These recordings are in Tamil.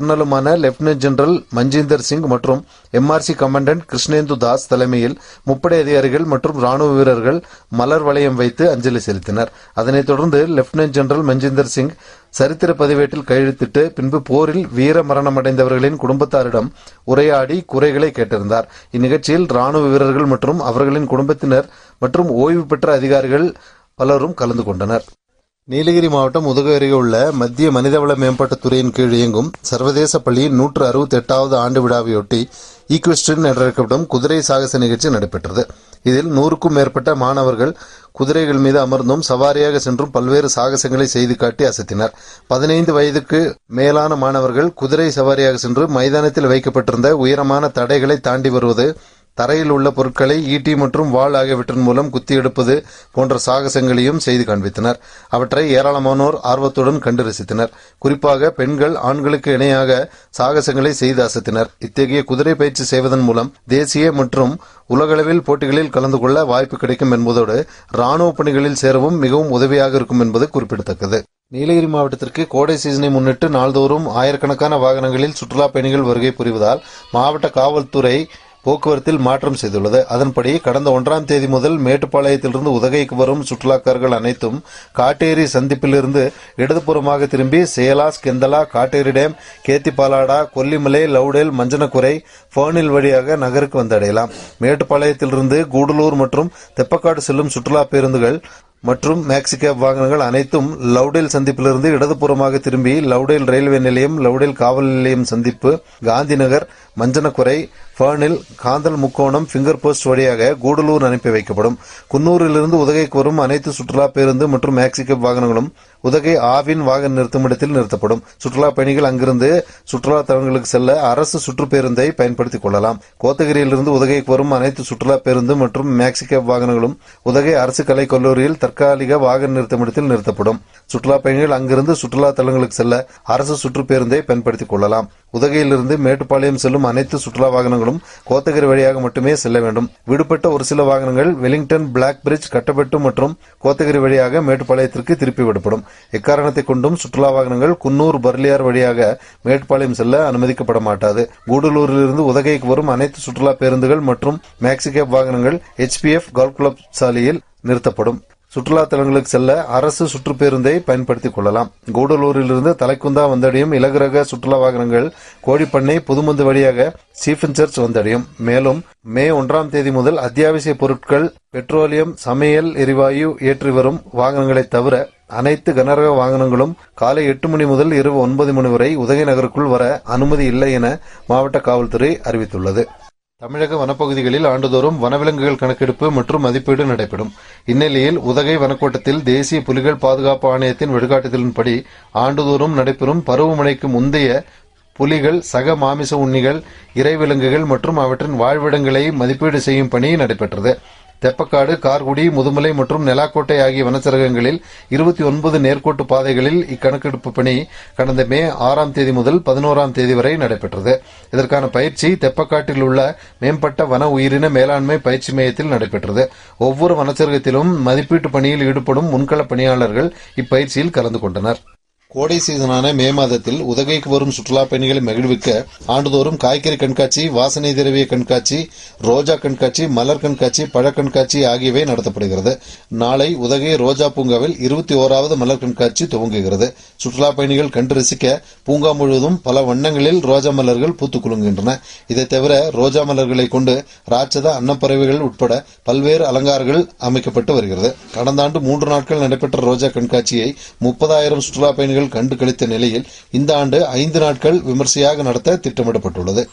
கர்னலுமான லெப்டினன்ட் ஜெனரல் மஞ்சீந்தர் சிங் மற்றும் எம்ஆர்சி கமாண்டன்ட் கிருஷ்ணேந்து தாஸ் தலைமையில் முப்படை அதிகாரிகள் மற்றும் ராணுவ வீரர்கள் மலர் வளையம் வைத்து அஞ்சலி செலுத்தினர் அதனைத் தொடர்ந்து லெப்டினன்ட் ஜெனரல் மஞ்சீந்தர் சிங் சரித்திர பதிவேட்டில் கையெழுத்திட்டு பின்பு போரில் வீர மரணமடைந்தவர்களின் குடும்பத்தாரிடம் உரையாடி குறைகளை கேட்டிருந்தார் இந்நிகழ்ச்சியில் ராணுவ வீரர்கள் மற்றும் அவர்களின் குடும்பத்தினர் மற்றும் ஓய்வு பெற்ற அதிகாரிகள் பலரும் கலந்து கொண்டனர் நீலகிரி மாவட்டம் உதகை அருகே உள்ள மத்திய மனிதவள மேம்பாட்டுத் துறையின் கீழ் இயங்கும் சர்வதேச பள்ளியின் நூற்று அறுபத்தி எட்டாவது ஆண்டு விழாவையொட்டி ஈக்வெஸ்டின் என்றழைக்கப்படும் குதிரை சாகச நிகழ்ச்சி நடைபெற்றது இதில் நூறுக்கும் மேற்பட்ட மாணவர்கள் குதிரைகள் மீது அமர்ந்தும் சவாரியாக சென்றும் பல்வேறு சாகசங்களை செய்து காட்டி அசத்தினர் பதினைந்து வயதுக்கு மேலான மாணவர்கள் குதிரை சவாரியாக சென்று மைதானத்தில் வைக்கப்பட்டிருந்த உயரமான தடைகளை தாண்டி வருவது தரையில் உள்ள பொருட்களை ஈட்டி மற்றும் வாள் ஆகியவற்றின் மூலம் குத்தி எடுப்பது போன்ற சாகசங்களையும் செய்து காண்பித்தனர் அவற்றை ஏராளமானோர் ஆர்வத்துடன் கண்டு ரசித்தனர் குறிப்பாக பெண்கள் ஆண்களுக்கு இணையாக சாகசங்களை செய்து அசத்தினர் இத்தகைய குதிரை பயிற்சி செய்வதன் மூலம் தேசிய மற்றும் உலகளவில் போட்டிகளில் கலந்து கொள்ள வாய்ப்பு கிடைக்கும் என்பதோடு ராணுவ பணிகளில் சேரவும் மிகவும் உதவியாக இருக்கும் என்பது குறிப்பிடத்தக்கது நீலகிரி மாவட்டத்திற்கு கோடை சீசனை முன்னிட்டு நாள்தோறும் ஆயிரக்கணக்கான வாகனங்களில் சுற்றுலா பயணிகள் வருகை புரிவதால் மாவட்ட காவல்துறை போக்குவரத்தில் மாற்றம் செய்துள்ளது அதன்படி கடந்த ஒன்றாம் தேதி முதல் மேட்டுப்பாளையத்திலிருந்து உதகைக்கு வரும் சுற்றுலாக்காரர்கள் அனைத்தும் காட்டேரி சந்திப்பிலிருந்து இடதுபுறமாக திரும்பி சேலாஸ் கெந்தலா காட்டேரி டேம் கேத்திப்பாலாடா கொல்லிமலை லவுடேல் மஞ்சனக்குறை ஃபேர்னில் வழியாக நகருக்கு வந்தடையலாம் மேட்டுப்பாளையத்திலிருந்து கூடலூர் மற்றும் தெப்பக்காடு செல்லும் சுற்றுலா பேருந்துகள் மற்றும் மேக்சிகேப் வாகனங்கள் அனைத்தும் லவுடேல் சந்திப்பிலிருந்து இடதுபுறமாக திரும்பி லவுடேல் ரயில்வே நிலையம் லவுடேல் காவல் நிலையம் சந்திப்பு காந்திநகர் மஞ்சனக்குறை ஃபேர்னில் காந்தல் முக்கோணம் பிங்கர் போஸ்ட் வழியாக கூடலூர் அனுப்பி வைக்கப்படும் குன்னூரிலிருந்து உதகைக்கு வரும் அனைத்து சுற்றுலா பேருந்து மற்றும் மேக்சிகேப் வாகனங்களும் உதகை ஆவின் வாகன நிறுத்துமிடத்தில் நிறுத்தப்படும் சுற்றுலா பயணிகள் அங்கிருந்து சுற்றுலா தலங்களுக்கு செல்ல அரசு சுற்றுப்பேருந்தை பயன்படுத்திக் கொள்ளலாம் கோத்தகிரியிலிருந்து உதகைக்கு வரும் அனைத்து சுற்றுலா பேருந்து மற்றும் மேக்சிகேப் வாகனங்களும் உதகை அரசு கலைக் கல்லூரியில் தற்காலிக வாகன நிறுத்தமிடத்தில் நிறுத்தப்படும் சுற்றுலா பயணிகள் அங்கிருந்து சுற்றுலா தலங்களுக்கு செல்ல அரசு சுற்றுப்பேருந்தை பயன்படுத்திக் கொள்ளலாம் உதகையிலிருந்து மேட்டுப்பாளையம் செல்லும் அனைத்து சுற்றுலா வாகனங்களும் கோத்தகிரி வழியாக மட்டுமே செல்ல வேண்டும் விடுபட்ட ஒரு சில வாகனங்கள் வெலிங்டன் பிளாக் பிரிட்ஜ் கட்டப்பட்டு மற்றும் கோத்தகிரி வழியாக மேட்டுப்பாளையத்திற்கு திருப்பி விடப்படும் எக்காரணத்தை கொண்டும் சுற்றுலா வாகனங்கள் குன்னூர் பர்லியார் வழியாக மேட்டுப்பாளையம் செல்ல அனுமதிக்கப்பட மாட்டாது கூடலூரிலிருந்து உதகைக்கு வரும் அனைத்து சுற்றுலா பேருந்துகள் மற்றும் மேக்சிகேப் வாகனங்கள் எச்பிஎஃப் கோல்ஃப் கிளப் சாலையில் நிறுத்தப்படும் சுற்றுலா தலங்களுக்கு செல்ல அரசு சுற்றுப்பேருந்தை பயன்படுத்திக் கொள்ளலாம் கூடலூரிலிருந்து தலைக்குந்தா வந்தடையும் இலகுரக சுற்றுலா வாகனங்கள் கோடிப்பண்ணை புதுமந்து வழியாக சீஃபன் சர்ச் வந்தடையும் மேலும் மே ஒன்றாம் தேதி முதல் அத்தியாவசிய பொருட்கள் பெட்ரோலியம் சமையல் எரிவாயு ஏற்றி வரும் வாகனங்களை தவிர அனைத்து கனரக வாகனங்களும் காலை எட்டு மணி முதல் இரவு ஒன்பது மணி வரை உதகை நகருக்குள் வர அனுமதி இல்லை என மாவட்ட காவல்துறை அறிவித்துள்ளது தமிழக வனப்பகுதிகளில் ஆண்டுதோறும் வனவிலங்குகள் கணக்கெடுப்பு மற்றும் மதிப்பீடு நடைபெறும் இந்நிலையில் உதகை வனக்கோட்டத்தில் தேசிய புலிகள் பாதுகாப்பு ஆணையத்தின் வழிகாட்டுதலின்படி ஆண்டுதோறும் நடைபெறும் பருவமழைக்கு முந்தைய புலிகள் சக மாமிச உண்ணிகள் இறைவிலங்குகள் மற்றும் அவற்றின் வாழ்விடங்களை மதிப்பீடு செய்யும் பணி நடைபெற்றது தெப்பக்காடு கார்குடி முதுமலை மற்றும் நெலாக்கோட்டை ஆகிய வனச்சரகங்களில் இருபத்தி ஒன்பது நேர்கோட்டு பாதைகளில் இக்கணக்கெடுப்பு பணி கடந்த மே ஆறாம் தேதி முதல் பதினோராம் தேதி வரை நடைபெற்றது இதற்கான பயிற்சி தெப்பக்காட்டில் உள்ள மேம்பட்ட வன உயிரின மேலாண்மை பயிற்சி மையத்தில் நடைபெற்றது ஒவ்வொரு வனச்சரகத்திலும் மதிப்பீட்டு பணியில் ஈடுபடும் முன்கள பணியாளர்கள் இப்பயிற்சியில் கலந்து கொண்டனர் கோடை சீசனான மே மாதத்தில் உதகைக்கு வரும் சுற்றுலா பயணிகளை மகிழ்விக்க ஆண்டுதோறும் காய்கறி கண்காட்சி வாசனை திரவிய கண்காட்சி ரோஜா கண்காட்சி மலர் கண்காட்சி பழ கண்காட்சி ஆகியவை நடத்தப்படுகிறது நாளை உதகை ரோஜா பூங்காவில் இருபத்தி ஓராவது மலர் கண்காட்சி துவங்குகிறது சுற்றுலா பயணிகள் கண்டு ரசிக்க பூங்கா முழுவதும் பல வண்ணங்களில் ரோஜா மலர்கள் பூத்து குலுங்குகின்றன இதை தவிர ரோஜா மலர்களை கொண்டு ராட்சத அன்னப்பறவைகள் உட்பட பல்வேறு அலங்காரங்கள் அமைக்கப்பட்டு வருகிறது கடந்த ஆண்டு மூன்று நாட்கள் நடைபெற்ற ரோஜா கண்காட்சியை முப்பதாயிரம் சுற்றுலா பயணிகள் பயணிகள் கண்டு கழித்த நிலையில் இந்த ஆண்டு ஐந்து நாட்கள் விமர்சையாக நடத்த திட்டமிடப்பட்டுள்ளது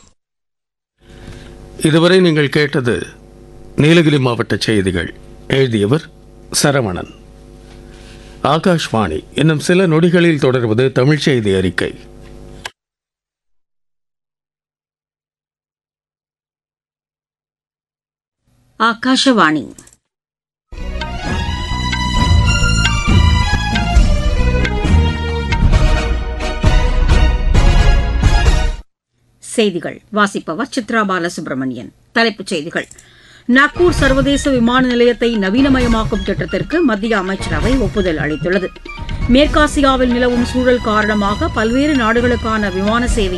இதுவரை நீங்கள் கேட்டது நீலகிரி மாவட்ட செய்திகள் எழுதியவர் சரவணன் ஆகாஷ்வாணி இன்னும் சில நொடிகளில் தொடர்வது தமிழ் செய்தி அறிக்கை ಆಕಾಶವಾಣಿ செய்திகள் வாசிப்பவர் சித்ரா பாலசுப்ரமணியன் தலைப்புச் செய்திகள் நாக்பூர் சர்வதேச விமான நிலையத்தை நவீனமயமாக்கும் திட்டத்திற்கு மத்திய அமைச்சரவை ஒப்புதல் அளித்துள்ளது மேற்காசியாவில் நிலவும் சூழல் காரணமாக பல்வேறு நாடுகளுக்கான விமான சேவை